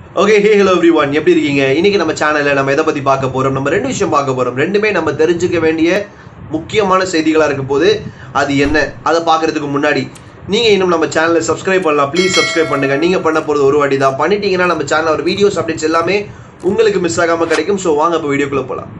okay hey hello everyone எப்படி இருக்கீங்க இன்னைக்கு நம்ம சேனல்ல நம்ம எதை பத்தி பார்க்க போறோம் நம்ம ரெண்டு விஷயம் பார்க்க போறோம் ரெண்டுமே நம்ம தெரிஞ்சுக்க வேண்டிய முக்கியமான செய்திகளா இருக்க போது அது என்ன அதை பார்க்கறதுக்கு முன்னாடி நீங்க இன்னும் நம்ம சேனலை சப்ஸ்கிரைப் பண்ணலாம் ப்ளீஸ் சப்ஸ்கிரைப் பண்ணுங்க நீங்க பண்ண போறது ஒரு வாட்டி தான் பண்ணிட்டீங்கன்னா நம்ம சேனல் ஒரு வீடியோஸ் அப்டேட்ஸ் எல்லாமே உங்களுக்கு மிஸ் ஆகாம கிடைக்கும் ஸோ வாங்க இப்போ வீடியோக்குள்ள போலாம்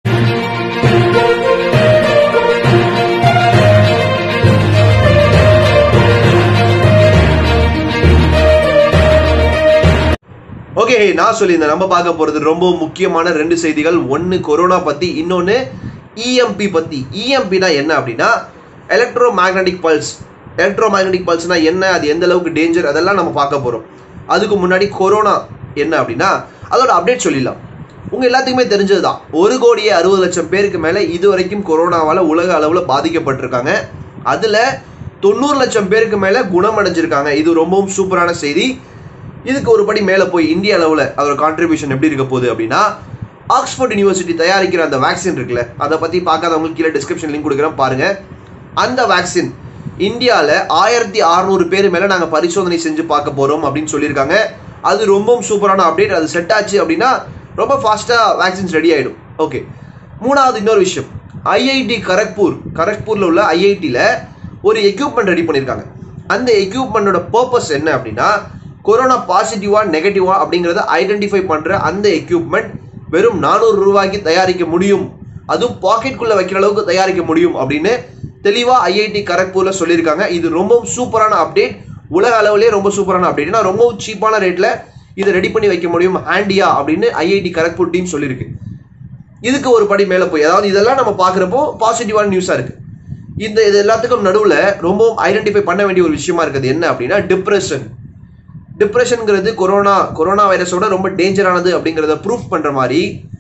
ஓகே நான் சொல்லியிருந்தேன் நம்ம பார்க்க போறது ரொம்ப முக்கியமான ரெண்டு செய்திகள் ஒன்னு கொரோனா பத்தி இன்னொன்னு இஎம்பி பத்தி இஎம்பினா என்ன அப்படின்னா electromagnetic pulse electromagnetic பல்ஸ்னா என்ன அது எந்த அளவுக்கு டேஞ்சர் அதெல்லாம் நம்ம பார்க்க போறோம் அதுக்கு முன்னாடி கொரோனா என்ன அப்படின்னா அதோட அப்டேட் சொல்லிடலாம் உங்க எல்லாத்துக்குமே தெரிஞ்சதுதான் ஒரு கோடியே அறுபது லட்சம் பேருக்கு மேல இது வரைக்கும் கொரோனாவால உலக அளவுல பாதிக்கப்பட்டிருக்காங்க அதுல தொண்ணூறு லட்சம் பேருக்கு மேல குணமடைஞ்சிருக்காங்க இது ரொம்பவும் சூப்பரான செய்தி இதுக்கு ஒரு படி மேலே போய் இந்திய அளவில் அதோட கான்ட்ரிபியூஷன் எப்படி இருக்க போகுது அப்படின்னா ஆக்ஸ்போர்ட் யூனிவர்சிட்டி தயாரிக்கிற அந்த வேக்சின் இருக்குல்ல அதை பற்றி பார்க்காதவங்களுக்கு கீழே டிஸ்கிரிப்ஷன் லிங்க் கொடுக்குறேன் பாருங்க அந்த வேக்சின் இந்தியாவில் ஆயிரத்தி அறநூறு பேர் மேலே நாங்கள் பரிசோதனை செஞ்சு பார்க்க போகிறோம் அப்படின்னு சொல்லியிருக்காங்க அது ரொம்பவும் சூப்பரான அப்டேட் அது செட் ஆச்சு அப்படின்னா ரொம்ப ஃபாஸ்ட்டாக வேக்சின்ஸ் ரெடி ஆகிடும் ஓகே மூணாவது இன்னொரு விஷயம் ஐஐடி கரக்பூர் கரக்பூரில் உள்ள ஐஐடியில் ஒரு எக்யூப்மெண்ட் ரெடி பண்ணியிருக்காங்க அந்த எக்யூப்மெண்ட்டோட பர்பஸ் என்ன அப்படின்னா கொரோனா பாசிட்டிவா நெகட்டிவா அப்படிங்கிறத ஐடென்டிஃபை பண்ற அந்த எக்யூப்மெண்ட் வெறும் நானூறு ரூபாய்க்கு தயாரிக்க முடியும் அதுவும் பாக்கெட்குள்ள வைக்கிற அளவுக்கு தயாரிக்க முடியும் அப்படின்னு தெளிவா ஐஐடி கரக்பூர்ல சொல்லியிருக்காங்க இது ரொம்பவும் சூப்பரான அப்டேட் உலக அளவுலேயே ரொம்ப சூப்பரான அப்டேட் ஏன்னா ரொம்பவும் சீப்பான ரேட்ல இதை ரெடி பண்ணி வைக்க முடியும் ஹேண்டியா அப்படின்னு ஐஐடி கரக்பூர் டீம் சொல்லியிருக்கு இதுக்கு ஒரு படி மேலே போய் அதாவது இதெல்லாம் நம்ம பார்க்குறப்போ பாசிட்டிவான நியூஸாக இருக்கு இந்த இது எல்லாத்துக்கும் நடுவில் ரொம்பவும் ஐடென்டிஃபை பண்ண வேண்டிய ஒரு விஷயமா இருக்குது என்ன அப்படின்னா டிப்ரெஷன் டிப்ரெஷனுங்கிறது கொரோனா கொரோனா வைரஸோட ரொம்ப டேஞ்சரானது அப்படிங்கிறத ப்ரூஃப் பண்ணுற மாதிரி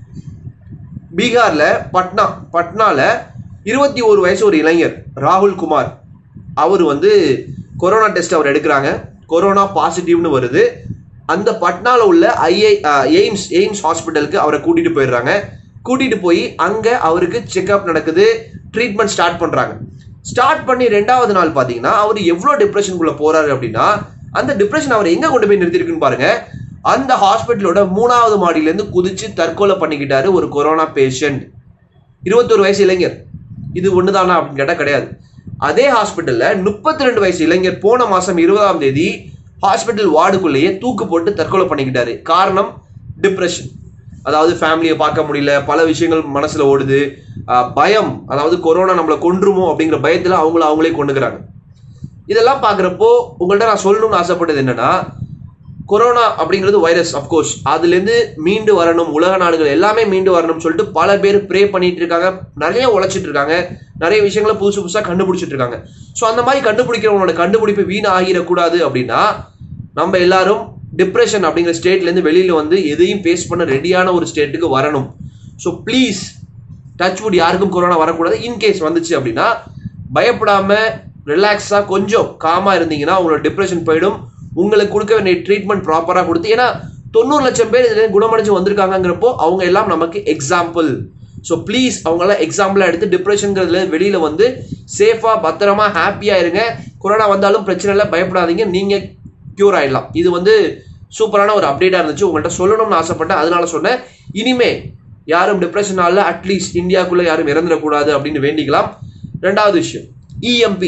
பீகாரில் பட்னா பட்னால இருபத்தி ஒரு வயசு ஒரு இளைஞர் ராகுல் குமார் அவர் வந்து கொரோனா டெஸ்ட் அவர் எடுக்கிறாங்க கொரோனா பாசிட்டிவ்னு வருது அந்த பட்னால உள்ள ஐஐ எய்ம்ஸ் எய்ம்ஸ் ஹாஸ்பிட்டலுக்கு அவரை கூட்டிட்டு போயிடுறாங்க கூட்டிட்டு போய் அங்க அவருக்கு செக்அப் நடக்குது ட்ரீட்மெண்ட் ஸ்டார்ட் பண்றாங்க ஸ்டார்ட் பண்ணி ரெண்டாவது நாள் பாத்தீங்கன்னா அவர் எவ்வளவு டிப்ரெஷனுக்குள்ள போறாரு அப்படின்னா அந்த டிப்ரெஷன் அவர் எங்க கொண்டு போய் நிறுத்திருக்குன்னு பாருங்க அந்த ஹாஸ்பிட்டலோட மூணாவது மாடியில இருந்து குதிச்சு தற்கொலை பண்ணிக்கிட்டாரு ஒரு கொரோனா பேஷண்ட் இருபத்தொரு வயசு இளைஞர் இது ஒண்ணுதானா அப்படின்னு கேட்டா கிடையாது அதே ஹாஸ்பிட்டல்ல முப்பத்தி ரெண்டு வயசு இளைஞர் போன மாசம் இருபதாம் தேதி ஹாஸ்பிட்டல் வார்டுக்குள்ளேயே தூக்கு போட்டு தற்கொலை பண்ணிக்கிட்டாரு காரணம் டிப்ரெஷன் அதாவது ஃபேமிலியை பார்க்க முடியல பல விஷயங்கள் மனசுல ஓடுது ஆஹ் பயம் அதாவது கொரோனா நம்மளை கொன்றுமோ அப்படிங்கிற பயத்துல அவங்கள அவங்களே கொண்டுக்கிறாங்க இதெல்லாம் பார்க்குறப்போ உங்கள்ட்ட நான் சொல்லணும்னு ஆசைப்பட்டது என்னன்னா கொரோனா அப்படிங்கிறது வைரஸ் அப்கோர்ஸ் அதுலேருந்து மீண்டு வரணும் உலக நாடுகள் எல்லாமே மீண்டு வரணும்னு சொல்லிட்டு பல பேர் ப்ரே பண்ணிட்டு இருக்காங்க நிறைய உழைச்சிட்டு இருக்காங்க நிறைய விஷயங்களை புதுசு புதுசாக கண்டுபிடிச்சிட்டு இருக்காங்க ஸோ அந்த மாதிரி கண்டுபிடிக்கிறவங்களோட கண்டுபிடிப்பு வீண் ஆகிடக்கூடாது அப்படின்னா நம்ம எல்லாரும் டிப்ரெஷன் அப்படிங்கிற ஸ்டேட்லேருந்து வெளியில் வந்து எதையும் ஃபேஸ் பண்ண ரெடியான ஒரு ஸ்டேட்டுக்கு வரணும் ஸோ ப்ளீஸ் டச் வுட் யாருக்கும் கொரோனா வரக்கூடாது இன்கேஸ் வந்துச்சு அப்படின்னா பயப்படாம ரிலாக்ஸாக கொஞ்சம் காமாக இருந்தீங்கன்னா உங்களோட டிப்ரெஷன் போயிடும் உங்களுக்கு கொடுக்க வேண்டிய ட்ரீட்மெண்ட் ப்ராப்பராக கொடுத்து ஏன்னா தொண்ணூறு லட்சம் பேர் இதுல குணமடைஞ்சு வந்திருக்காங்கிறப்போ அவங்க எல்லாம் நமக்கு எக்ஸாம்பிள் ஸோ ப்ளீஸ் அவங்கெல்லாம் எக்ஸாம்பிளாக எடுத்து டிப்ரெஷனுங்கிறதுல வெளியில் வந்து சேஃபாக பத்திரமா ஹாப்பியாக இருங்க கொரோனா வந்தாலும் பிரச்சனை இல்லை பயப்படாதீங்க நீங்கள் க்யூர் ஆயிடலாம் இது வந்து சூப்பரான ஒரு அப்டேட்டாக இருந்துச்சு உங்கள்கிட்ட சொல்லணும்னு ஆசைப்பட்டேன் அதனால சொன்னேன் இனிமே யாரும் டிப்ரெஷனால அட்லீஸ்ட் இந்தியாவுக்குள்ளே யாரும் இறந்துடக்கூடாது அப்படின்னு வேண்டிக்கலாம் ரெண்டாவது விஷயம் இஎம்பி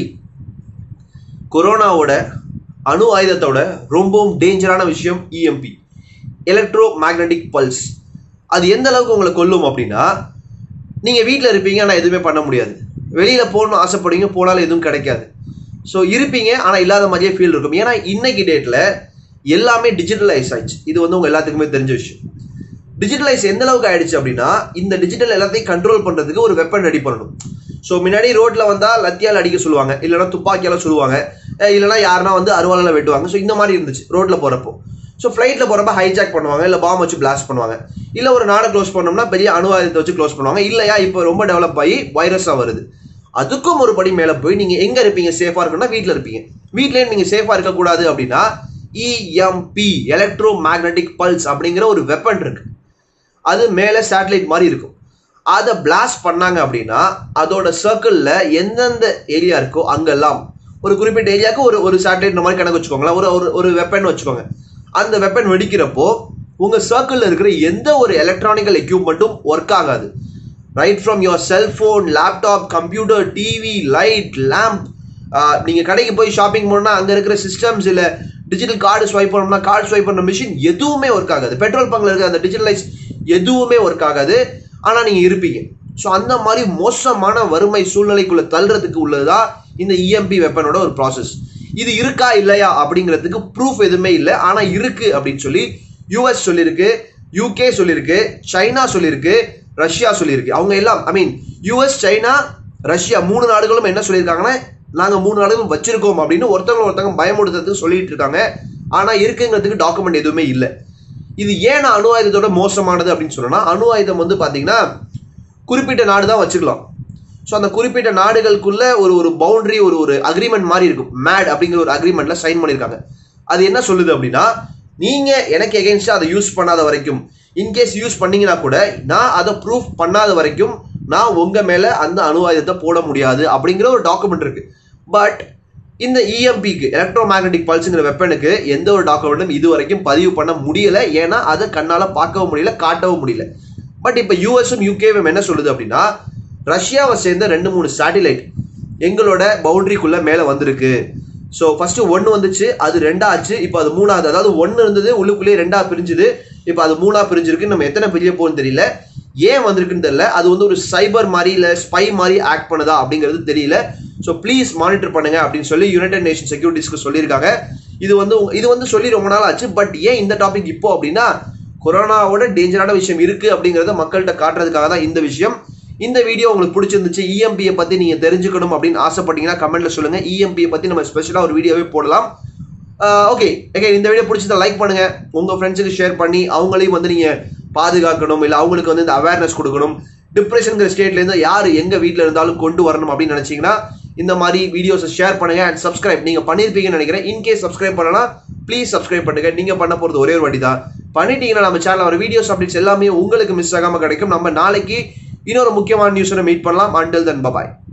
கொரோனாவோட அணு ஆயுதத்தோட ரொம்பவும் டேஞ்சரான விஷயம் இஎம்பி எலக்ட்ரோ மேக்னட்டிக் பல்ஸ் அது எந்த அளவுக்கு உங்களை கொல்லும் அப்படின்னா நீங்கள் வீட்டில் இருப்பீங்க ஆனால் எதுவுமே பண்ண முடியாது வெளியில் போகணும்னு ஆசைப்படுவீங்க போனாலும் எதுவும் கிடைக்காது ஸோ இருப்பீங்க ஆனால் இல்லாத மாதிரியே ஃபீல் இருக்கும் ஏன்னா இன்னைக்கு டேட்டில் எல்லாமே டிஜிட்டலைஸ் ஆயிடுச்சு இது வந்து உங்கள் எல்லாத்துக்குமே தெரிஞ்ச விஷயம் டிஜிட்டலைஸ் எந்த அளவுக்கு ஆயிடுச்சு அப்படின்னா இந்த டிஜிட்டல் எல்லாத்தையும் கண்ட்ரோல் பண்ணுறதுக்கு ஒரு வெப்பன் ரெடி பண்ணணும் ஸோ முன்னாடி ரோட்டில் வந்தால் லத்தியால் அடிக்க சொல்லுவாங்க இல்லைனா துப்பாக்கியால் சொல்லுவாங்க அஹ் இல்லைனா யாருனா வந்து அருவாளால் வெட்டுவாங்க ஸோ இந்த மாதிரி இருந்துச்சு ரோட்டில் போகிறப்போ ஸோ ஃப்ளைட்டில் போகிறப்ப ஹைஜாக் பண்ணுவாங்க இல்லை பாம் வச்சு பிளாஸ்ட் பண்ணுவாங்க இல்லை ஒரு நாடை க்ளோஸ் பண்ணோம்னா பெரிய அணு ஆயுதத்தை வச்சு க்ளோஸ் பண்ணுவாங்க இல்லையா இப்போ ரொம்ப டெவலப் ஆகி வைரஸாக வருது அதுக்கும் ஒரு படி மேலே போய் நீங்கள் எங்கே இருப்பீங்க சேஃபாக இருக்கணும்னா வீட்டில் இருப்பீங்க வீட்லேயே நீங்கள் சேஃபாக இருக்கக்கூடாது அப்படின்னா இஎம்பி எலக்ட்ரோ மேக்னட்டிக் பல்ஸ் அப்படிங்கிற ஒரு வெப்பன் இருக்கு அது மேலே சேட்டலைட் மாதிரி இருக்கும் அதை பிளாஸ்ட் பண்ணாங்க அப்படின்னா அதோட சர்க்கிளில் எந்தெந்த ஏரியா இருக்கோ அங்கெல்லாம் ஒரு குறிப்பிட்ட ஏரியாவுக்கு ஒரு ஒரு சேட்டலைட் இந்த மாதிரி கணக்கு வச்சுக்கோங்களேன் ஒரு ஒரு ஒரு வெப்பன் வச்சுக்கோங்க அந்த வெப்பன் வெடிக்கிறப்போ உங்க சர்க்கிள்ல இருக்கிற எந்த ஒரு எலக்ட்ரானிக்கல் எக்யூப்மெண்ட்டும் ஒர்க் ஆகாது right from your cellphone laptop computer TV light lamp நீங்க கடைக்கு போய் ஷாப்பிங் போனா அங்க இருக்கிற சிஸ்டம்ஸ் இல்ல டிஜிட்டல் கார்டு ஸ்வைப் பண்ணோம்னா கார்டு ஸ்வைப் பண்ண மிஷின் எதுவுமே ஒர்க் ஆகாது பெட்ரோல் பங்க்ல இருக்க அந்த டிஜிட்டலைஸ் எதுவுமே ஒர்க் ஆகாது ஆனா நீங்க இருப்பீங்க ஸோ அந்த மாதிரி மோசமான வறுமை சூழ்நிலைக்குள்ள தள்ளுறதுக்கு உள்ளதுதான் இந்த இஎம்பி வெப்பனோட ஒரு ப்ராசஸ் இது இருக்கா இல்லையா அப்படிங்கிறதுக்கு ப்ரூஃப் எதுவுமே இல்லை ஆனா இருக்கு அப்படின்னு சொல்லி யூஎஸ் சொல்லியிருக்கு யூகே சொல்லியிருக்கு சைனா சொல்லியிருக்கு ரஷ்யா சொல்லியிருக்கு அவங்க எல்லாம் I mean US China Russia மூணு நாடுகளும் என்ன சொல்லியிருக்காங்கன்னா நாங்க மூணு நாடுகளும் வச்சிருக்கோம் அப்படின்னு ஒருத்தவங்க ஒருத்தவங்க பயமுடுத்துறதுக்கு சொல்லிட்டு இருக்காங்க ஆனா இருக்குங்கிறதுக்கு டாக்குமெண்ட் எதுவுமே இல்லை இது ஏன் அணு ஆயுதத்தோட மோசமானது அப்படின்னு சொன்னா அணு ஆயுதம் வந்து பாத்தீங்கன்னா குறிப்பிட்ட நாடு தான் வச்சுக்கலாம் ஸோ அந்த குறிப்பிட்ட நாடுகளுக்குள்ள ஒரு ஒரு பவுண்டரி ஒரு ஒரு அக்ரிமெண்ட் மாதிரி இருக்கும் மேட் அப்படிங்கிற ஒரு அக்ரிமெண்ட்ல சைன் பண்ணியிருக்காங்க அது என்ன சொல்லுது அப்படின்னா நீங்க எனக்கு எகென்ஸ்டா அதை யூஸ் பண்ணாத வரைக்கும் இன்கேஸ் யூஸ் பண்ணீங்கன்னா கூட நான் அதை ப்ரூஃப் பண்ணாத வரைக்கும் நான் உங்க மேல அந்த அணு ஆயுதத்தை போட முடியாது அப்படிங்கிற ஒரு டாக்குமெண்ட் இருக்கு பட் இந்த இஎம்பிக்கு எலக்ட்ரோ மேக்னெட்டிக் பல்ஸுங்கிற வெப்பனுக்கு எந்த ஒரு டாக்குமெண்ட்டும் இது வரைக்கும் பதிவு பண்ண முடியல ஏன்னா அதை கண்ணால பார்க்கவும் முடியல காட்டவும் முடியல பட் இப்போ யூஎஸும் யூகேவும் என்ன சொல்லுது அப்படின்னா ரஷ்யாவை சேர்ந்த ரெண்டு மூணு சேட்டிலைட் எங்களோட பவுண்டரிக்குள்ள மேலே வந்திருக்கு ஸோ ஃபர்ஸ்ட் ஒன்று வந்துச்சு அது ரெண்டாச்சு இப்போ அது மூணாவது அதாவது ஒன்று இருந்தது உள்ளுக்குள்ளேயே ரெண்டா பிரிஞ்சுது இப்போ அது மூணா பிரிஞ்சிருக்கு நம்ம எத்தனை பிரிய போகும்னு தெரியல ஏன் வந்திருக்குன்னு தெரியல அது வந்து ஒரு சைபர் மாதிரி இல்லை ஸ்பை மாதிரி ஆக்ட் பண்ணுதா அப்படிங்கிறது தெரியல ஸோ ப்ளீஸ் மானிட்டர் பண்ணுங்க அப்படின்னு சொல்லி யுனைடெட் நேஷன் செக்யூரிட்டிஸ்க்கு சொல்லியிருக்காங்க இது வந்து உங்க- இது வந்து சொல்லி ரொம்ப நாள் ஆச்சு பட் ஏன் இந்த டாபிக் இப்போ அப்படின்னா கொரோனாவோட டேஞ்சரான விஷயம் இருக்கு அப்படிங்கறத மக்கள்கிட்ட காட்டுறதுக்காக தான் இந்த விஷயம் இந்த வீடியோ உங்களுக்கு பிடிச்சிருந்துச்சு இஎம்பியை பத்தி நீங்க தெரிஞ்சுக்கணும் அப்படின்னு ஆசைப்பட்டீங்கன்னா கமெண்ட்ல சொல்லுங்க இஎம்பியை பத்தி நம்ம ஸ்பெஷலா ஒரு வீடியோவே போடலாம் ஓகே ஓகே இந்த வீடியோ பிடிச்சதை லைக் பண்ணுங்க உங்க ஃப்ரெண்ட்ஸுக்கு ஷேர் பண்ணி அவங்களையும் வந்து நீங்க பாதுகாக்கணும் இல்லை அவங்களுக்கு வந்து இந்த அவேர்னஸ் கொடுக்கணும் டிப்ரெஷனுங்கிற ஸ்டேட்ல இருந்து யார் எங்க வீட்ல இருந்தாலும் கொண்டு வரணும் அப்படின்னு நினைச்சீங்கன்னா இந்த மாதிரி வீடியோஸை ஷேர் பண்ணுங்க அண்ட் சப்ஸ்கிரைப் நீங்க பண்ணிருப்பீங்கன்னு நினைக்கிறேன் இன்கேஸ் சப்ஸ்கிரைப் பண்ணலாம் ப்ளீஸ் சப்ஸ்கிரைப் பண்ணுங்க நீங்க பண்ண போறது ஒரே ஒரு வாட்டி தான் பண்ணிட்டீங்கன்னா நம்ம சேனல் வர வீடியோஸ் அப்டேட்ஸ் எல்லாமே உங்களுக்கு மிஸ் ஆகாம கிடைக்கும் நம்ம நாளைக்கு இன்னொரு முக்கியமான நியூஸோட மீட் பண்ணலாம் அண்டில் தன் பபாய்